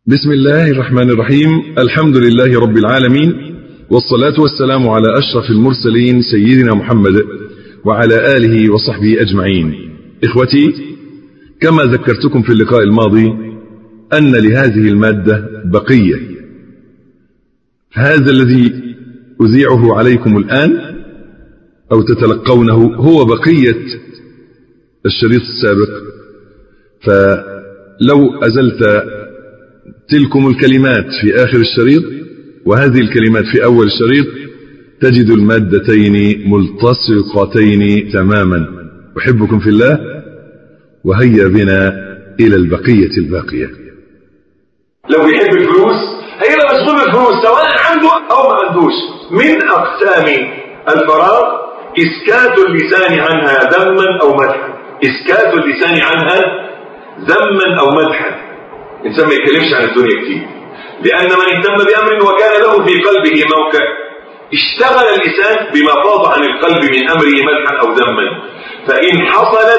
بسم الله الرحمن الرحيم الحمد لله رب العالمين والصلاة والسلام على أشرف المرسلين سيدنا محمد وعلى آله وصحبه أجمعين إخوتي كما ذكرتكم في اللقاء الماضي أن لهذه المادة بقية هذا الذي أذيعه عليكم الآن أو تتلقونه هو بقية الشريط السابق فلو أزلت تلكم الكلمات في آخر الشريط وهذه الكلمات في أول الشريط تجد المادتين ملتصقتين تماما أحبكم في الله وهيا بنا إلى البقية الباقية لو بيحب الفلوس هيبقى مسؤول بالفلوس سواء عنده أو ما عندوش من أقسام الفراغ إسكات اللسان عنها ذما أو مدحا إسكات اللسان عنها ذما أو مدحا الإنسان ما يتكلمش عن الدنيا كتير لأن من اهتم بأمر وكان له في قلبه موقع اشتغل اللسان بما فاض عن القلب من أمره مدحا أو ذما فإن حصلت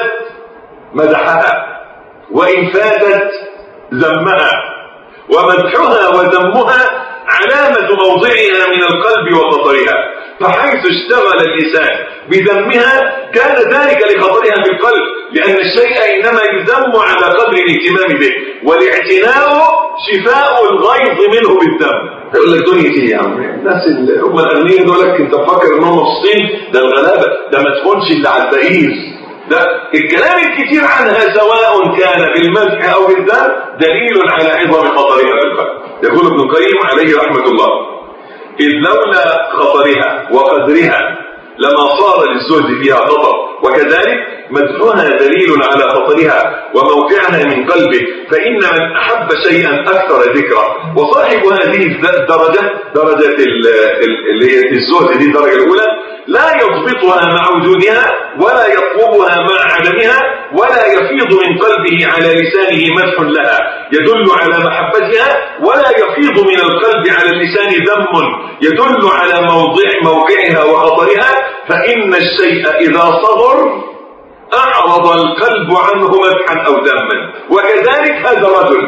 مدحها وإن فاتت ذمها ومدحها وذمها علامة موضعها من القلب وخطرها فحيث اشتغل اللسان بذمها كان ذلك لخطرها في القلب لأن الشيء إنما يذم على قدر الاهتمام به والاعتناء شفاء الغيظ منه بالذم يقول لك دنيا ايه يا عم الناس اللي هم الاغنياء دول لك انت مفكر انهم مبسوطين ده الغلابه ده ما تكونش اللي على البئير ده الكلام الكثير عنها سواء كان بالمدح او بالذم دليل على عظم خطرها في القلب يقول ابن القيم عليه رحمه الله إذ لولا خطرها وقدرها لما صار للزهد فيها خطر وكذلك مدحها دليل على خطرها وموقعها من قلبه فإن من أحب شيئا أكثر ذكرى وصاحب هذه الدرجة درجة اللي هي الزهد دي الدرجة الأولى لا يضبطها مع وجودها ولا يطلبها مع عدمها ولا يفيض من قلبه على لسانه مدح لها يدل على محبتها ولا يفيض من القلب على اللسان ذم يدل على موضع موقعها وخطرها فإن الشيء إذا صدر أعرض القلب عنه مدحا أو ذما وكذلك هذا رجل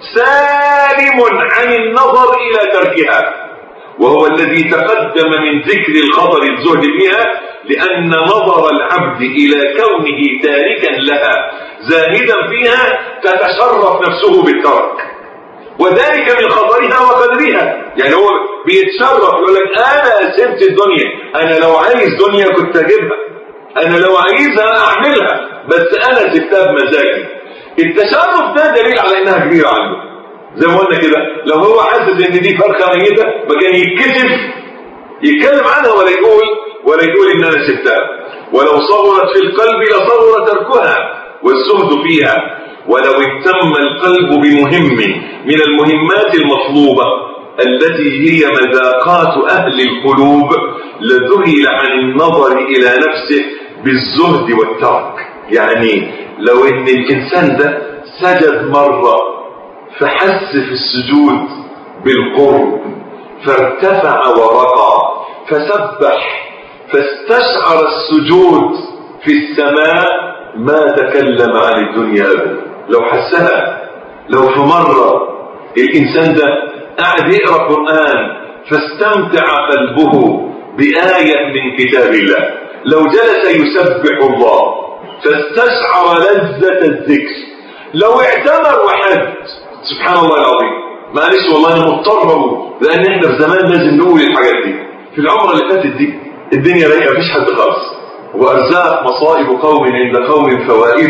سالم عن النظر إلى تركها وهو الذي تقدم من ذكر الخطر الزهد فيها لأن نظر العبد إلى كونه تاركا لها زاهدا فيها تتشرف نفسه بالترك وذلك من خطرها وقدرها يعني هو بيتشرف يقول لك أنا سبت الدنيا أنا لو عايز دنيا كنت أجيبها أنا لو عايزها أعملها بس أنا سبتها بمزاجي التشرف ده دليل على إنها كبيرة عنده زي ما قلنا كده لو هو حاسس ان دي فرخه ميته فكان يتكسف يتكلم عنها ولا يقول ولا يقول ان انا سبتها ولو صغرت في القلب لصغر تركها والزهد فيها ولو اهتم القلب بمهم من المهمات المطلوبه التي هي مذاقات اهل القلوب لذهل عن النظر الى نفسه بالزهد والترك يعني لو ان الانسان ده سجد مره فحس في السجود بالقرب فارتفع ورقى فسبح فاستشعر السجود في السماء ما تكلم عن الدنيا ابدا لو حسها لو في مرة الإنسان ده قاعد يقرأ قرآن فاستمتع قلبه بآية من كتاب الله لو جلس يسبح الله فاستشعر لذة الذكر لو اعتمر وحد سبحان الله العظيم معلش والله انا مضطر اقول لان احنا في زمان لازم نقول الحاجات دي في العمره اللي فاتت دي الدنيا رايقه مفيش حد خالص وارزاق مصائب قوم عند قوم فوائد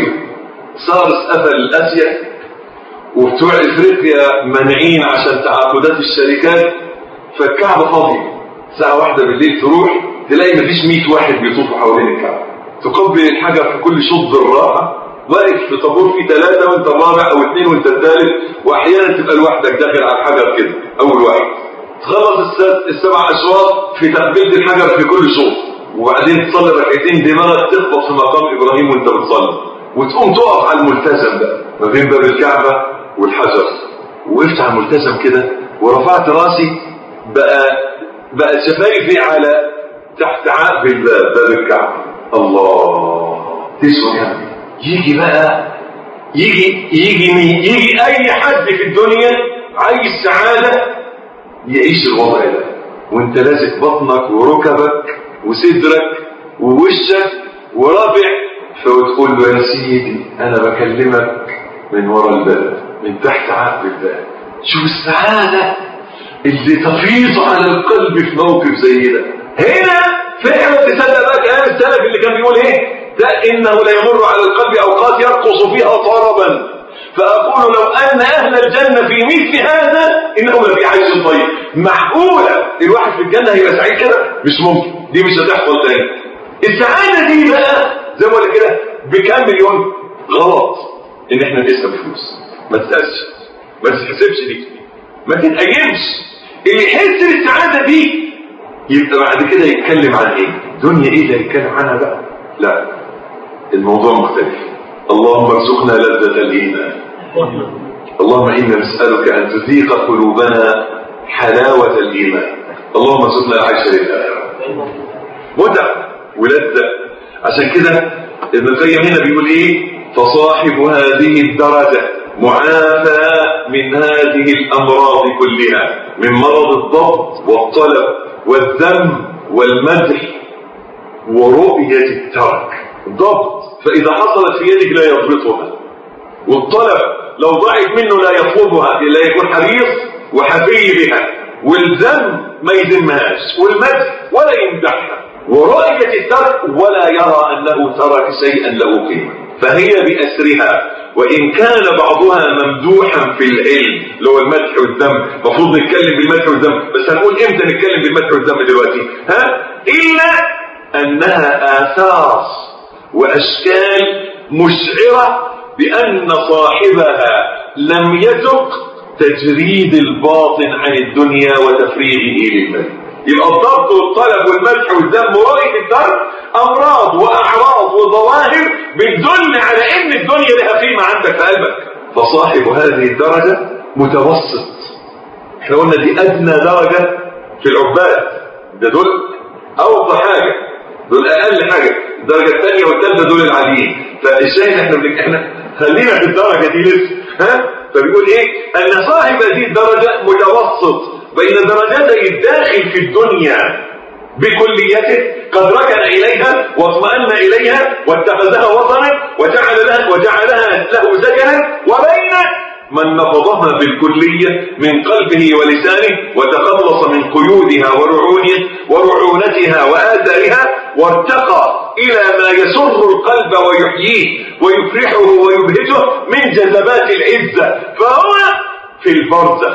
سارس قفل الاسيا وبتوع افريقيا مانعين عشان تعاقدات الشركات فالكعبه فاضيه الساعه واحدة بالليل تروح تلاقي مفيش 100 واحد بيطوفوا حوالين الكعبه تقبل الحجر في كل شوط بالراحه واقف في طابور فيه ثلاثة وانت الرابع او اثنين وانت الثالث واحيانا تبقى لوحدك داخل على الحجر كده اول واحد تخلص السبع اشواط في تقبيل الحجر في كل شوط وبعدين تصلي ركعتين دماغك تخبط في مقام ابراهيم وانت بتصلي وتقوم تقف على الملتزم ده ما بين باب الكعبة والحجر وقفت على الملتزم كده ورفعت راسي بقى بقى شفايفي على تحت عقب الباب باب الكعبة الله تسوى يعني يجي بقى يجي يجي مين يجي اي حد في الدنيا عايز سعادة يعيش الوضع ده وانت لازق بطنك وركبك وصدرك ووشك ورافع فتقول له يا سيدي انا بكلمك من ورا الباب من تحت عقل الباب شوف السعادة اللي تفيض على القلب في موقف زي ده هنا فعلا تصدق بقى كلام السلف اللي كان بيقول ايه ده انه لا يمر على القلب اوقات يرقص فيها طربا فاقول لو ان اهل الجنه في مثل هذا انهم لفي عيش طيب معقوله الواحد في الجنه هيبقى سعيد كده مش ممكن دي مش هتحصل تاني السعاده دي بقى زي ما قلت كده بكام مليون غلط ان احنا نسال فلوس ما تسالش ما تحسبش دي ما تتأجمش اللي يحس بالسعاده دي يبقى بعد كده يتكلم عن ايه دنيا ايه اللي يتكلم عنها بقى لا الموضوع مختلف اللهم ارزقنا لذة الإيمان اللهم إنا نسألك أن تذيق قلوبنا حلاوة الإيمان اللهم ارزقنا العيش للآخرة متع ولذة عشان كده ابن القيم هنا بيقول ايه فصاحب هذه الدرجة معافى من هذه الأمراض كلها من مرض الضبط والطلب والذم والمدح ورؤية الترك ضبط فإذا حصلت في يدك لا يضبطها والطلب لو ضاعت منه لا يطلبها لا يكون حريص وحفي بها والذم ما يذمهاش والمدح ولا يمدحها ورؤية الترك ولا يرى أنه ترك شيئا له قيمة فهي بأسرها وإن كان بعضها ممدوحا في العلم اللي هو المدح والذم المفروض نتكلم بالمدح والذم بس هنقول امتى نتكلم بالمدح والذم دلوقتي ها إلا أنها آثار وأشكال مشعرة بأن صاحبها لم يتق تجريد الباطن عن الدنيا وتفريغه للمال يبقى الضبط والطلب والمدح والذم ورؤية الدرب أمراض وأعراض وظواهر بتدل على إن الدنيا لها قيمة عندك في قلبك فصاحب هذه الدرجة متوسط احنا قلنا دي أدنى درجة في العباد ده دول أوضح حاجة دول أقل حاجة الدرجة الثانية والثالثة دول العاديين فالشاهد احنا بنك... احنا خلينا في الدرجة دي لسه ها فبيقول ايه ان صاحب هذه الدرجة متوسط بين درجتي الداخل في الدنيا بكليته قد ركن اليها واطمأن اليها واتخذها وطنا وجعل لها وجعلها له سكنا وبين من نفضها بالكلية من قلبه ولسانه وتخلص من قيودها ورعونها ورعونتها وآثارها وارتقى إلى ما يسر القلب ويحييه ويفرحه ويبهجه من جذبات العزة فهو في البرزخ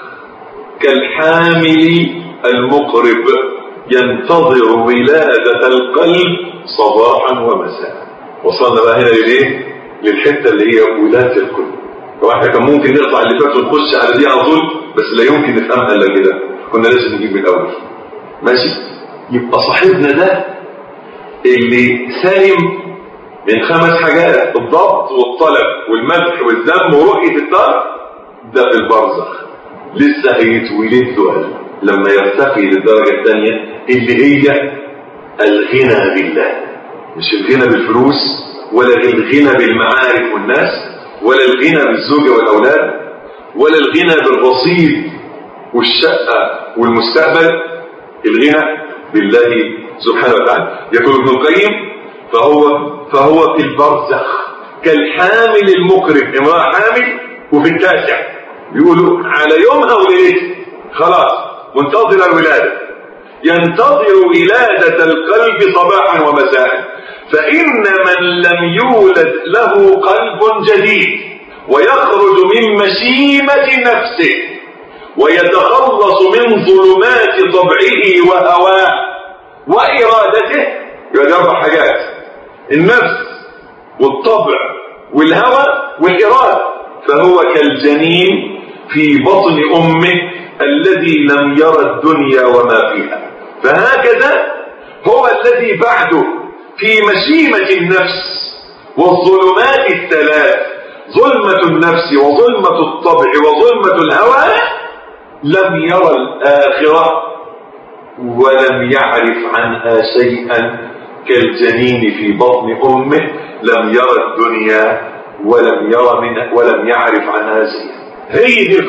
كالحامل المقرب ينتظر ولادة القلب صباحا ومساء وصلنا بقى هنا لليه للحتة اللي هي ولادة القلب واحنا كان ممكن نقطع اللي فات ونخش على دي على طول بس لا يمكن نفهمها الا كده كنا لازم نجيب من الاول ماشي يبقى صاحبنا ده اللي سالم من خمس حاجات الضبط والطلب والمدح والذم ورؤية الدار ده في البرزخ لسه هيتولد له لما يرتقي للدرجة الثانية اللي هي الغنى بالله مش الغنى بالفلوس ولا الغنى بالمعارف والناس ولا الغنى بالزوجة والأولاد ولا الغنى بالرصيد والشقة والمستقبل الغنى بالله سبحانه وتعالى يقول ابن القيم فهو فهو في البرزخ كالحامل المقرب امرأة حامل وفي التاسع بيقولوا على يومها وليلتها خلاص منتظر الولادة ينتظر ولادة القلب صباحا ومساء فإن من لم يولد له قلب جديد ويخرج من مشيمة نفسه ويتخلص من ظلمات طبعه وهواه وإرادته يبقى أربع حاجات النفس والطبع والهوى والإرادة فهو كالجنين في بطن أمه الذي لم يرى الدنيا وما فيها فهكذا هو الذي بعده في مشيمة النفس والظلمات الثلاث ظلمة النفس وظلمة الطبع وظلمة الهوى لم يرى الآخرة ولم يعرف عنها شيئا كالجنين في بطن أمه لم يرى الدنيا ولم يرى منها ولم يعرف عنها شيئا هي دي القضية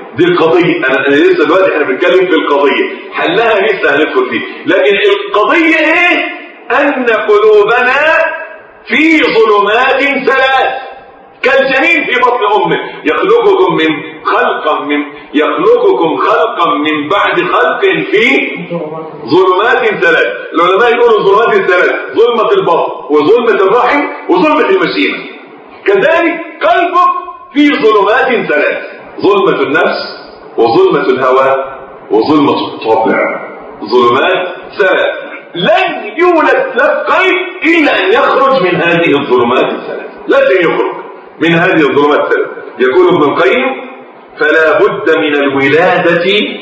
دي القضية أنا, أنا لسه دلوقتي احنا بنتكلم في القضية حلها لسه هندخل فيه لكن القضية ايه أن قلوبنا في ظلمات ثلاث كالجنين في بطن أمه يخلقكم من خلقا من يخلقكم خلقا من بعد خلق في ظلمات ثلاث العلماء يقولوا ظلمات ثلاث ظلمة البطن وظلمة الرحم وظلمة المشيمة كذلك قلبك في ظلمات ثلاث ظلمة النفس وظلمة الهوى وظلمة الطبع ظلمات ثلاث لن يولد لك قلب إلا أن يخرج من هذه الظلمات الثلاث لازم يخرج من هذه الظلمات الثلاث يقول ابن القيم فلا بد من الولادة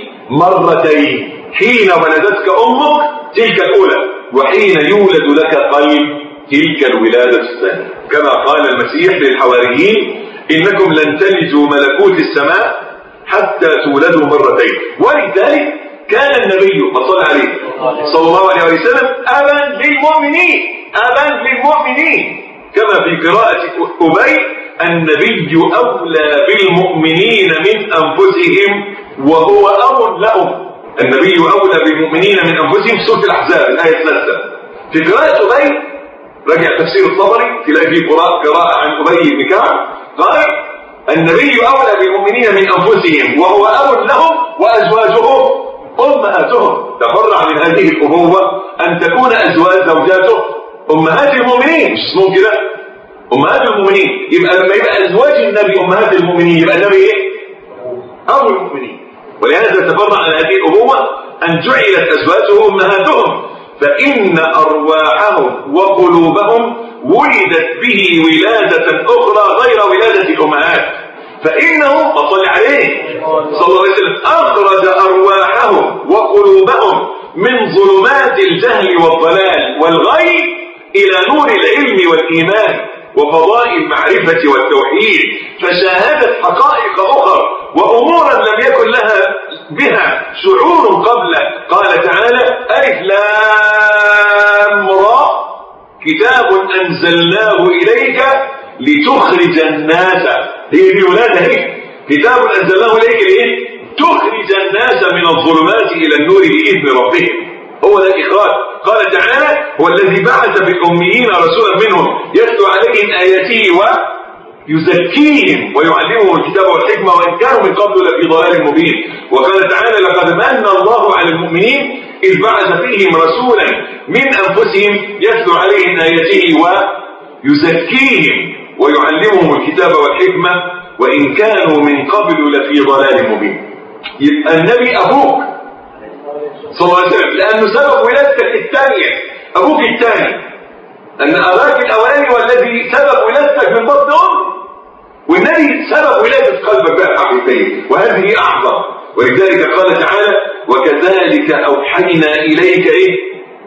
مرتين حين ولدتك أمك تلك الأولى وحين يولد لك قلب تلك الولادة الثانية كما قال المسيح للحواريين إنكم لن تلجوا ملكوت السماء حتى تولدوا مرتين ولذلك كان النبي صلى عليه صلى الله عليه وسلم أبا للمؤمنين أبا للمؤمنين كما في قراءة أبي النبي أولى بالمؤمنين من أنفسهم وهو أب لهم النبي أولى بالمؤمنين من أنفسهم سورة الأحزاب الآية الثالثة في قراءة أبي رجع تفسير الطبري تلاقي فيه قراءة عن أبي بن كعب قال النبي أولى بالمؤمنين من أنفسهم وهو أب لهم وأزواجهم أمهاتهم تفرع من هذه الأبوة أن تكون أزواج زوجاته أمهات المؤمنين مش اسمهم كده أمهات المؤمنين يبقى لما يبقى أزواج النبي أمهات المؤمنين يبقى النبي إيه؟ أبو المؤمنين ولهذا تفرع عن هذه الأبوة أن جعلت أزواجه أمهاتهم فإن أرواحهم وقلوبهم ولدت به ولادة أخرى غير ولادة الأمهات فإنه وصل عليه صلى الله عليه وسلم أخرج أرواحهم وقلوبهم من ظلمات الجهل والضلال والغي إلى نور العلم والإيمان وفضاء المعرفة والتوحيد فشاهدت حقائق أخرى وأمورا لم يكن لها بها شعور قبل قال تعالى ألف لام را كتاب أنزلناه إليك لتخرج الناس هي دي ولادة هي كتاب أنزلناه إليك لإيه؟ تخرج الناس من الظلمات إلى النور بإذن ربهم هو ده الإخراج قال تعالى هو الذي بعث في الأميين رسولا منهم يتلو عليهم آياته ويزكيهم ويعلمهم الكتاب والحكمة وإن كانوا من قبل لفي ضلال مبين وقال تعالى لقد من الله على المؤمنين إذ بعث فيهم رسولا من أنفسهم يتلو عليهم آياته ويزكيهم ويعلمهم الكتاب والحكمة وإن كانوا من قبل لفي ضلال مبين يبقى النبي أبوك صلى الله عليه وسلم لأنه سبب ولادتك الثانية أبوك الثاني أن أباك الأولاني والذي سبب ولادتك من بطن أم والنبي سبب ولادة قلبك بقى حقيقية وهذه أعظم ولذلك قال تعالى وكذلك أوحينا إليك إيه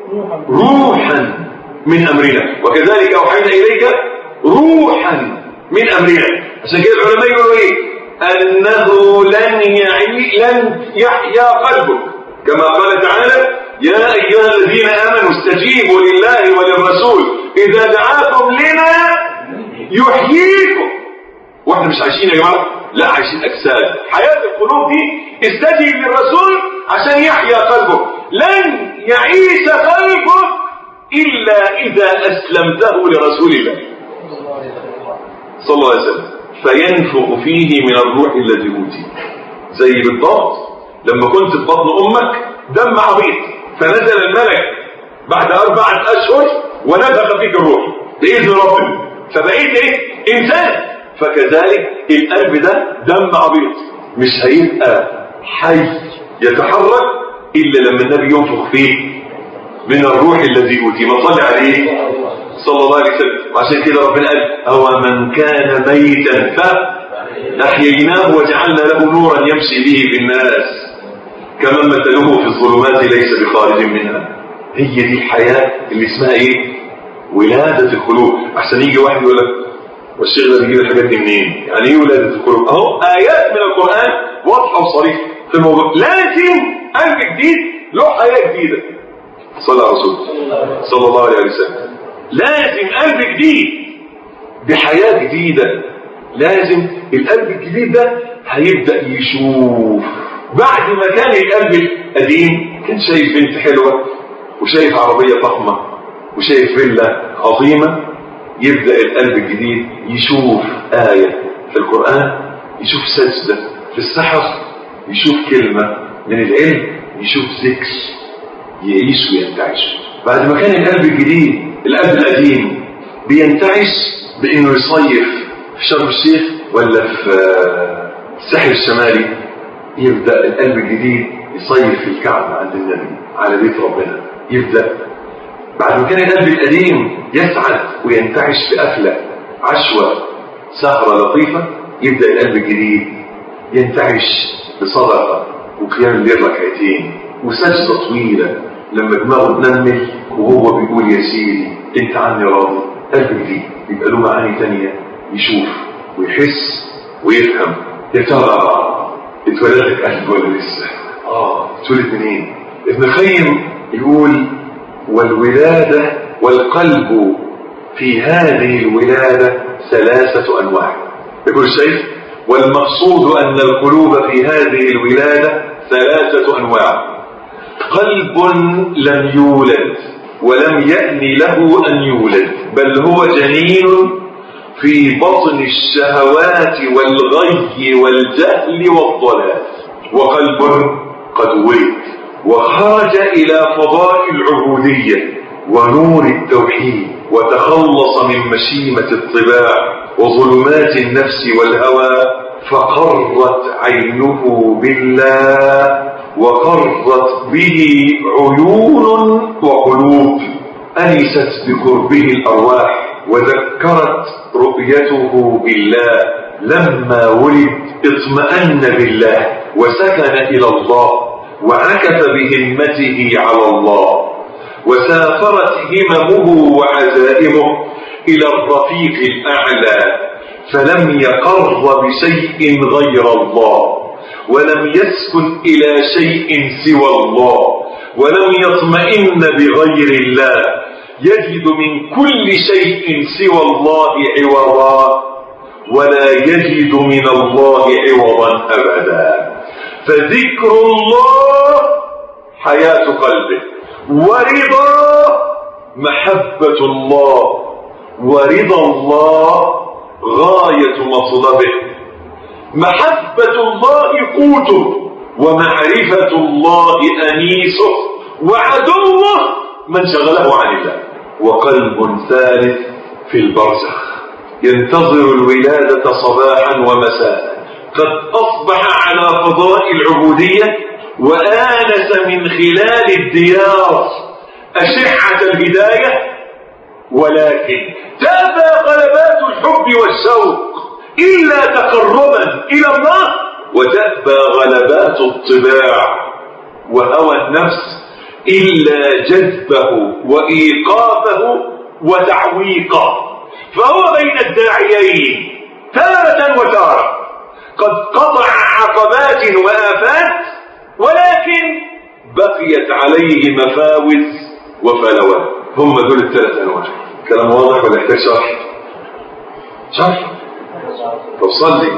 روحا من أمرنا وكذلك أوحينا إليك روحا من أمرنا عشان كده العلماء يقولوا إيه أنه لن يعي لن يحيا قلبك كما قال تعالى يا أيها الذين آمنوا استجيبوا لله وللرسول إذا دعاكم لما يحييكم واحنا مش عايشين يا جماعة لا عايشين أجساد حياة القلوب دي استجيب للرسول عشان يحيا قلبك لن يعيش قلبك إلا إذا أسلمته لرسول الله صلى الله عليه وسلم فينفخ فيه من الروح الذي أوتي زي بالضبط لما كنت في بطن أمك دم عبيط فنزل الملك بعد أربعة أشهر ونفخ فيك الروح بإذن ربنا فبقيت إيه؟ إنسان فكذلك القلب ده دم عبيط مش هيبقى حي يتحرك إلا لما النبي ينفخ فيه من الروح الذي أوتي ما صلى عليه صلى الله عليه وسلم وعشان كده ربنا قال أو من كان ميتا فأحييناه وجعلنا له نورا يمشي به في الناس كمن مثله في الظلمات ليس بخارج منها هي دي الحياة اللي اسمها ايه ولادة القلوب احسن يجي واحد يقول لك والشيخ ده بيجيب الحاجات دي منين يعني ايه ولادة القلوب اهو ايات من القرآن واضحة وصريحة في الموضوع لازم قلب جديد له حياة جديدة صلى على رسول صلى الله عليه وسلم لازم قلب جديد بحياة جديدة لازم القلب الجديد ده هيبدأ يشوف بعد ما كان القلب القديم كان شايف بنت حلوة وشايف عربية فخمة وشايف فيلا عظيمة يبدأ القلب الجديد يشوف آية في القرآن يشوف سجدة في السحر يشوف كلمة من العلم يشوف ذكر يعيش وينتعش بعد ما كان القلب الجديد القلب القديم بينتعش بانه يصيف في شرم الشيخ ولا في الساحل الشمالي يبدا القلب الجديد يصيف في الكعبه عند النبي على بيت ربنا يبدا بعد ما كان القلب القديم يسعد وينتعش بأكلة عشوة سهرة لطيفة يبدأ القلب الجديد ينتعش بصدقة وقيام الليل ركعتين وسجدة طويلة لما دماغه تنمل وهو بيقول يا سيدي انت عني راضي قلب جديد يبقى له معاني تانية يشوف ويحس ويفهم يا ترى اتولدت قلب ولا لسه اه اتولد منين ابن القيم يقول والولادة والقلب في هذه الولادة ثلاثة أنواع يقول الشيخ والمقصود أن القلوب في هذه الولادة ثلاثة أنواع قلب لم يولد ولم يأن له أن يولد بل هو جنين في بطن الشهوات والغي والجهل والضلال وقلب قد ولد وخرج إلى فضاء العبودية ونور التوحيد وتخلص من مشيمة الطباع وظلمات النفس والهوى فقرت عينه بالله وقرت به عيون وقلوب أنست بقربه الأرواح وذكرت رؤيته بالله لما ولد اطمأن بالله وسكن إلى الله وعكف بهمته على الله وسافرت هممه وعزائمه إلى الرفيق الأعلى فلم يقر بشيء غير الله ولم يسكن إلى شيء سوى الله ولم يطمئن بغير الله يجد من كل شيء سوى الله عوضا ولا يجد من الله عوضا أبدا فذكر الله حياة قلبه ورضا محبة الله ورضا الله غاية مطلبه محبة الله قوته ومعرفة الله أنيسه وعدوه من شغله عن الله وقلب ثالث في البرزخ ينتظر الولادة صباحا ومساء قد أصبح على فضاء العبودية وآنس من خلال الديار أشعة الهداية ولكن تابى غلبات الحب والشوق إلا تقربا إلى الله وتأبى غلبات الطباع وهوى النفس إلا جذبه وإيقافه وتعويقه فهو بين الداعيين تارة وتارة قد قطع عقبات وآفات ولكن بقيت عليه مفاوز وفلوات هم دول الثلاث أنواع كلام واضح ولا يحتاج شرح شرح طب صلي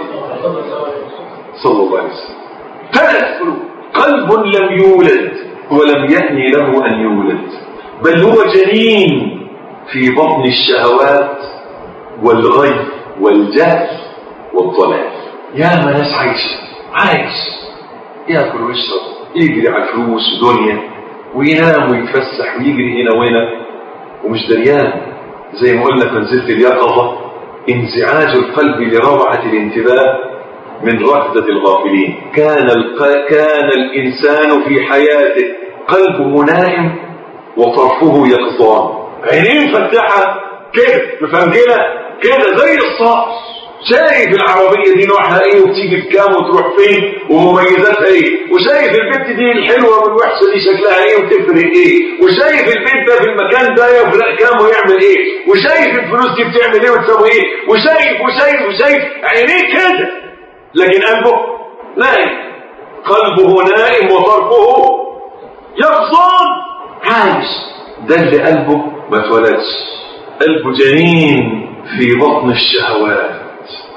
صلى الله عليه وسلم ثلاث قلوب قلب لم يولد ولم يأني له أن يولد بل هو جنين في بطن الشهوات والغي والجهل والضلال يا ما ناس عايش عايش ياكل ويشرب يجري على الفلوس ودنيا وينام ويتفسح ويجري هنا وهنا ومش دريان زي ما قلنا في منزلة اليقظة انزعاج القلب لروعة الانتباه من ركضة الغافلين كان الق... كان الإنسان في حياته قلبه نائم وطرفه يقظان عينين مفتحة كده مفنجلة كده زي الصقر شايف العربية دي نوعها ايه وبتيجي بكام وتروح فين ومميزاتها ايه وشايف البنت دي الحلوة والوحشة دي شكلها ايه وتفرق ايه وشايف البيت ده في المكان ده يفرق كام ويعمل ايه وشايف الفلوس دي بتعمل ايه وتسوي ايه وشايف وشايف وشايف عينيه كده لكن قلبه نائم قلبه نائم وطرفه يقظان عايش ده اللي قلبه ما اتولدش قلبه جنين في بطن الشهوات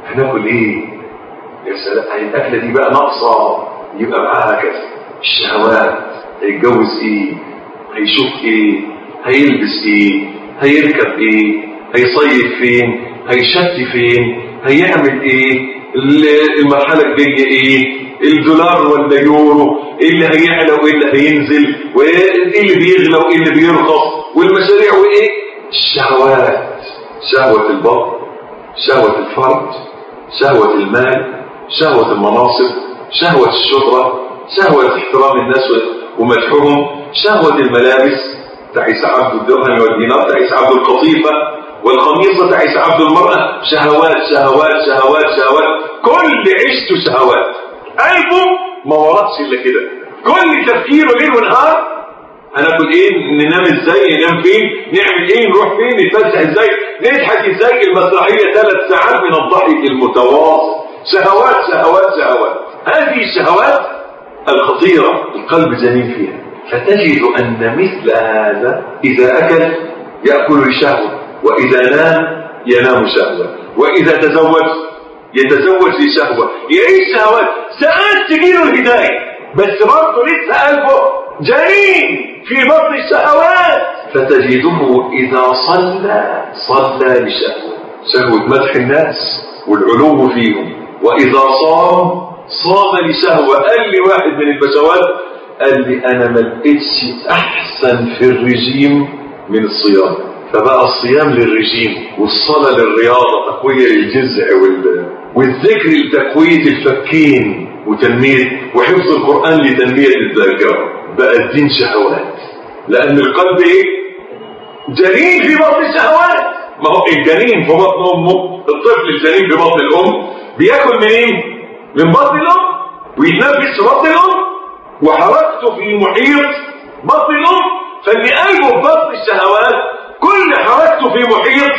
هناكل ايه يا سلام الاكله دي بقى ناقصه يبقى معاها كذا الشهوات هيتجوز ايه هيشوف ايه هيلبس ايه هيركب ايه هيصيف فين هيشتي فين هيعمل ايه المرحله الجايه ايه الدولار ولا يورو ايه اللي هيعلى وايه اللي هينزل وايه اللي بيغلى وايه اللي بيرخص والمشاريع وايه الشهوات شهوة البطن شهوة الفرد شهوة المال شهوة المناصب شهوة الشهرة شهوة احترام الناس ومدحهم شهوة الملابس تعيس عبد الدرهم والدينار تعيس عبد القطيفة والخميصة تعيس عبد المرأة شهوات شهوات شهوات شهوات كل عشته شهوات قلبه ما وردش الا كده كل تفكيره ليل ونهار هناكل ايه ننام ازاي ننام فين نعمل ايه نروح فين نتفسح ازاي نضحك ازاي المسرحيه ثلاث ساعات من الضحك المتواصل شهوات شهوات شهوات هذه الشهوات الخطيره القلب جميل فيها فتجد ان مثل هذا اذا اكل ياكل لشهوه واذا نام ينام شهوه واذا تزوج يتزوج لشهوه يعيش شهوات ساعات تجيله الهدايه بس برضه لسه قلبه جنين في بطن الشهوات فتجده إذا صلى صلى لشهوة شهوة مدح الناس والعلو فيهم وإذا صام صام لشهوة قال لي واحد من البشوات قال لي أنا ما لقيتش أحسن في الرجيم من الصيام فبقى الصيام للرجيم والصلاة للرياضة تقوية للجزع وال... والذكر لتقوية الفكين وتنمية وحفظ القرآن لتنمية الذاكرة بقى الدين شهوات لأن القلب إيه؟ جنين في بطن الشهوات ما هو الجنين في بطن أمه الطفل الجنين في بطن الأم بياكل منين؟ من بطن الأم ويتنفس في بطن الأم وحركته في محيط بطن الأم فاللي قلبه في بطن الشهوات كل حركته في محيط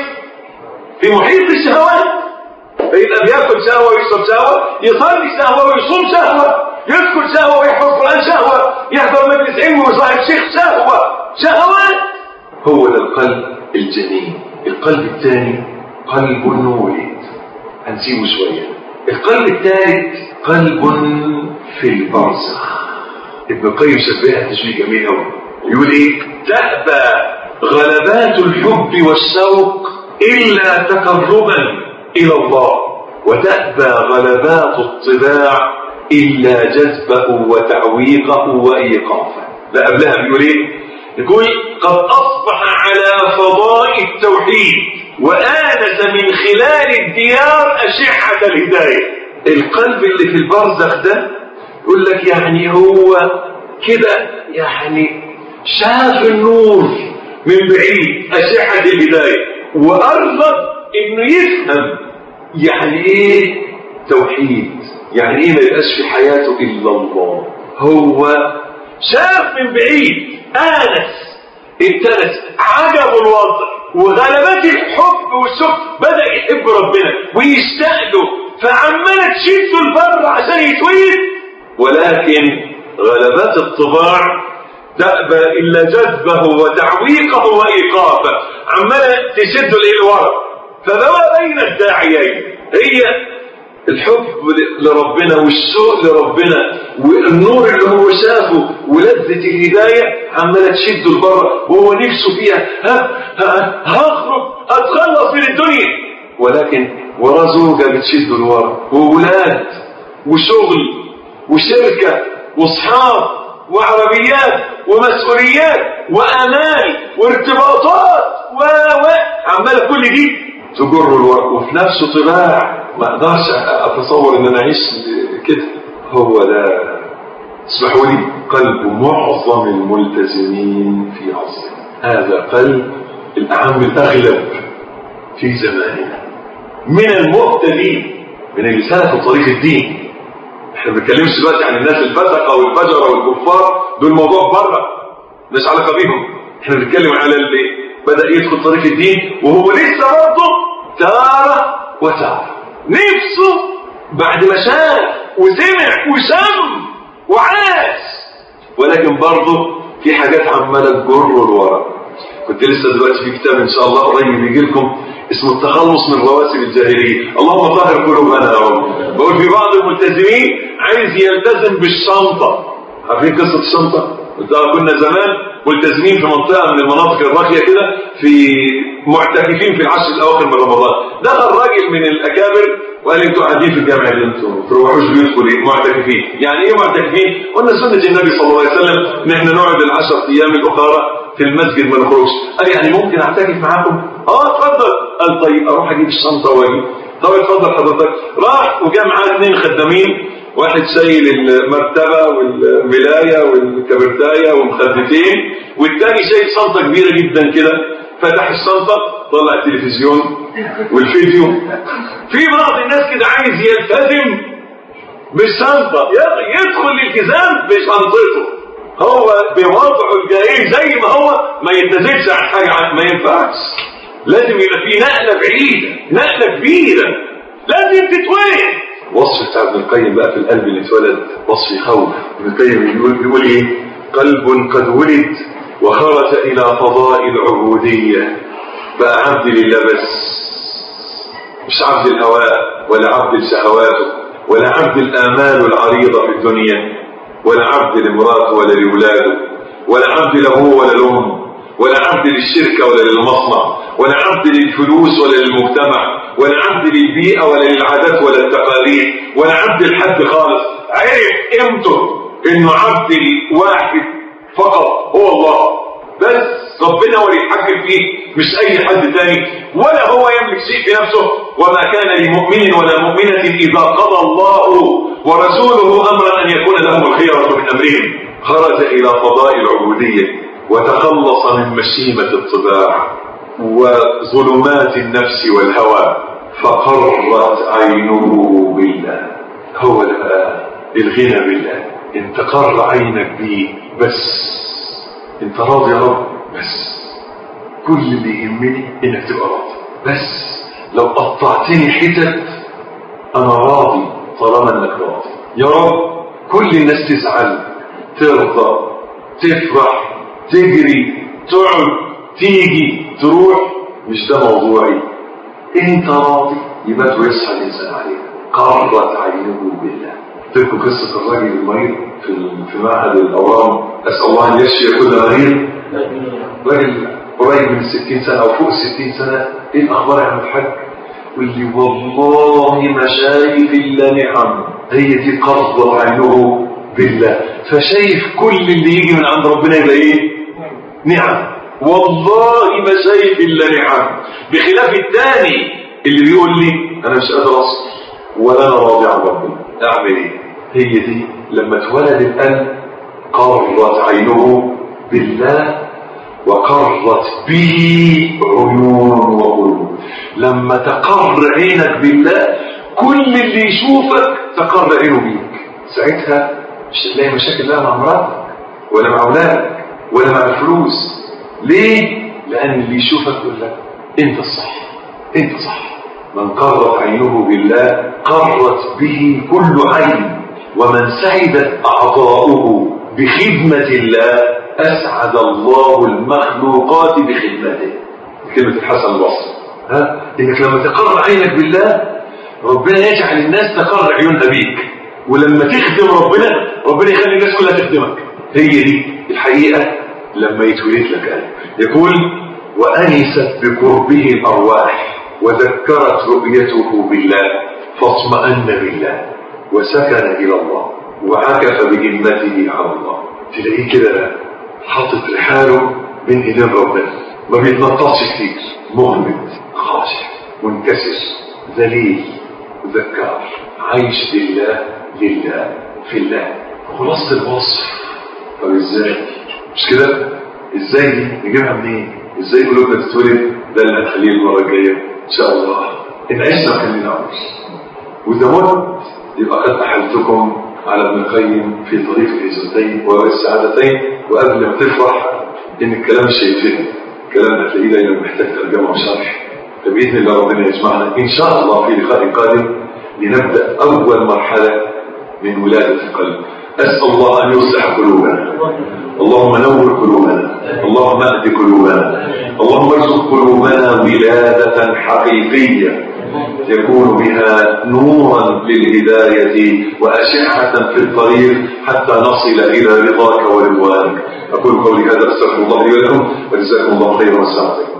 في محيط الشهوات فيبقى بياكل شهوة ويشرب شهوة يصلي شهوة ويصوم شهوة يذكر شهوة ويحفظ القرآن شهوة يحضر مجلس علم ويصاحب شيخ شهوة شهوات هو ده القلب الجميل القلب الثاني قلب وليد هنسيبه شوية القلب الثالث قلب في البرزخ ابن القيم شبهها تشبيه جميل قوي يقول ايه تأبى غلبات الحب والشوق إلا تقربا إلى الله وتأبى غلبات الطباع إلا جذبه وتعويقه وإيقافه لا قبلها بيقول إيه يقول قد أصبح على فضاء التوحيد وآنس من خلال الديار أشعة الهداية القلب اللي في البرزخ ده يقول لك يعني هو كده يعني شاف النور من بعيد أشعة الهداية وأرغب إنه يفهم يعني إيه توحيد يعني إيه ما يبقاش في حياته إلا الله هو شاف من بعيد آنس ابتنس عجب الوضع وغلبات الحب والشوق بدأ يحب ربنا ويشتاق له فعمالة تشده البر عشان يتولد ولكن غلبات الطباع تأبى إلا جذبه وتعويقه وإيقافه عمالة تشده للورا فبقى بين الداعيين هي الحب لربنا والشوق لربنا والنور اللي هو شافه ولذة الهداية عمالة تشده لبره وهو نفسه فيها ها ها هخرج اتخلص من الدنيا ولكن وراه زوجة بتشده لورا وولاد وشغل وشركة واصحاب وعربيات ومسؤوليات وامال وارتباطات و و عماله كل دي تجر الورق وفي نفسه طباع ما اقدرش اتصور ان انا اعيش كده هو ده اسمحوا لي قلب معظم الملتزمين في عصرنا هذا قلب الاعم الاغلب في زماننا من المهتدين من اللي سلكوا طريق الدين احنا ما بنتكلمش دلوقتي عن الناس الفسقه والفجره والكفار دول موضوع بره مش علاقه بيهم احنا بنتكلم على اللي بدا يدخل طريق الدين وهو لسه برضه تاره وتاره نفسه بعد ما شاف وسمع وشم وعاش ولكن برضه في حاجات عماله تجر لورا كنت لسه دلوقتي في كتاب ان شاء الله قريب يجي لكم اسمه التخلص من رواسب الجاهليه اللهم طهر قلوبنا يا رب بقول في بعض الملتزمين عايز يلتزم بالشنطه عارفين قصه الشنطه كنا زمان ملتزمين في منطقه من المناطق الراقيه كده في معتكفين في العشر الاواخر من رمضان دخل راجل من الاكابر وقال انتوا قاعدين في الجامع اللي انتوا تروحوش بيوتكم ليه معتكفين يعني ايه معتكفين قلنا سنه النبي صلى الله عليه وسلم ان احنا نقعد العشر ايام الاخرى في المسجد ما نخرجش قال يعني ممكن اعتكف معاكم اه اتفضل قال طيب اروح اجيب الشنطه واجي طب اتفضل حضرتك راح وجا معاه اثنين خدامين واحد شايل المرتبه والملايه والكبرتايه ومخدتين والتاني شايل شنطه كبيره جدا كده فتح الشنطه طلع التلفزيون والفيديو في بعض الناس كده عايز يلتزم بالشنطه يدخل الالتزام بشنطته هو بوضعه الجاهلي زي ما هو ما يتنزلش عن حاجه ما ينفعش لازم يبقى في نقله بعيده نقله كبيره لازم تتوين وصف بتاع ابن القيم بقى في القلب اللي اتولد وصف يخوف ابن القيم بيقول بيقول ايه قلب قد ولد وخرج الى فضاء العبوديه بقى عبد لله بس مش عبد الهواء ولا عبد لشهواته ولا عبد الامال العريضه في الدنيا ولا عبد لمراته ولا لاولاده ولا عبد له ولا لهم ولا عبد للشركه ولا للمصنع ولا عبد للفلوس ولا للمجتمع ولا عبد للبيئة ولا للعادات ولا التقاليد ولا عبد الحد خالص عرف قيمته انه عبد الواحد فقط هو الله بس ربنا هو اللي يتحكم فيه مش اي حد تاني ولا هو يملك شيء في نفسه وما كان لمؤمن ولا مؤمنة اذا قضى الله ورسوله امرا ان يكون لهم الخيرة من امرهم خرج الى فضاء العبودية وتخلص من مشيمة الطباع وظلمات النفس والهوى فقرت عينه بالله هو ده الغنى بالله انت قر عينك بيه بس انت راضي يا رب بس كل اللي يهمني انك تبقى راضي بس لو قطعتني حتت انا راضي طالما انك راضي يا رب كل الناس تزعل ترضى تفرح تجري تقعد تيجي تروح مش ده موضوعي انت راضي يبقى ويصحى الانسان عليه قرت عينه بالله تذكر قصة الراجل المريض في في معهد الأورام أسأل الله أن يشفي كل مريض راجل قريب من الستين سنة أو فوق الستين سنة إيه الأخبار يا عم الحاج؟ يقول لي والله ما شايف إلا نعم هي دي قرضت عينه بالله فشايف كل اللي يجي من عند ربنا يبقى إيه؟ نعم والله ما شايف الا نعم بخلاف الثاني اللي بيقول لي انا مش قادر اصبر ولا انا راضي عن ربنا اعمل ايه هي دي لما اتولد القلب قرت عينه بالله وقرت به عيون وقلوب لما تقر عينك بالله كل اللي يشوفك تقر عينه بيك ساعتها مش هتلاقي مشاكل لا مع مراتك ولا مع اولادك ولا مع الفلوس ليه لان اللي يشوفك يقول لك انت الصح انت صح من قرت عينه بالله قرت به كل عين ومن سعدت اعضاؤه بخدمه الله اسعد الله المخلوقات بخدمته كلمه الحسن البصري ها انك لما تقر عينك بالله ربنا يجعل الناس تقر عيونها بيك ولما تخدم ربنا ربنا يخلي الناس كلها تخدمك هي دي الحقيقه لما يتولد لك قلب يقول وأنست بقربه الأرواح وذكرت رؤيته بالله فاطمأن بالله وسكن إلى الله وعكف بهمته على الله تلاقيه كده حاطط رحاله بين ايدين ربنا ما بيتنططش كتير مغمض خاشع منكسر ذليل ذكار عايش لله لله في الله خلاصة الوصف طب ازاي مش كده ازاي دي نجيبها منين ازاي قلوبنا تتولد ده اللي هنخليه المره الجايه ان شاء الله ان عشنا خلينا نعيش واذا مت يبقى قد احلتكم على ابن القيم في طريق الهجرتين والسعادتين وقبل ما تفرح ان الكلام مش هيتفهم الكلام هتلاقيه دايما محتاج ترجمه وشرح فباذن الله ربنا يجمعنا ان شاء الله في لقاء قادم لنبدا اول مرحله من ولاده القلب أسأل الله أن يصلح قلوبنا اللهم نور قلوبنا اللهم اهد قلوبنا اللهم ارزق قلوبنا ولادة حقيقية يكون بها نورا للهداية وأشعة في الطريق حتى نصل إلى رضاك ورضوانك أقول قولي هذا أستغفر الله لي ولكم وجزاكم الله خيرا والسلام عليكم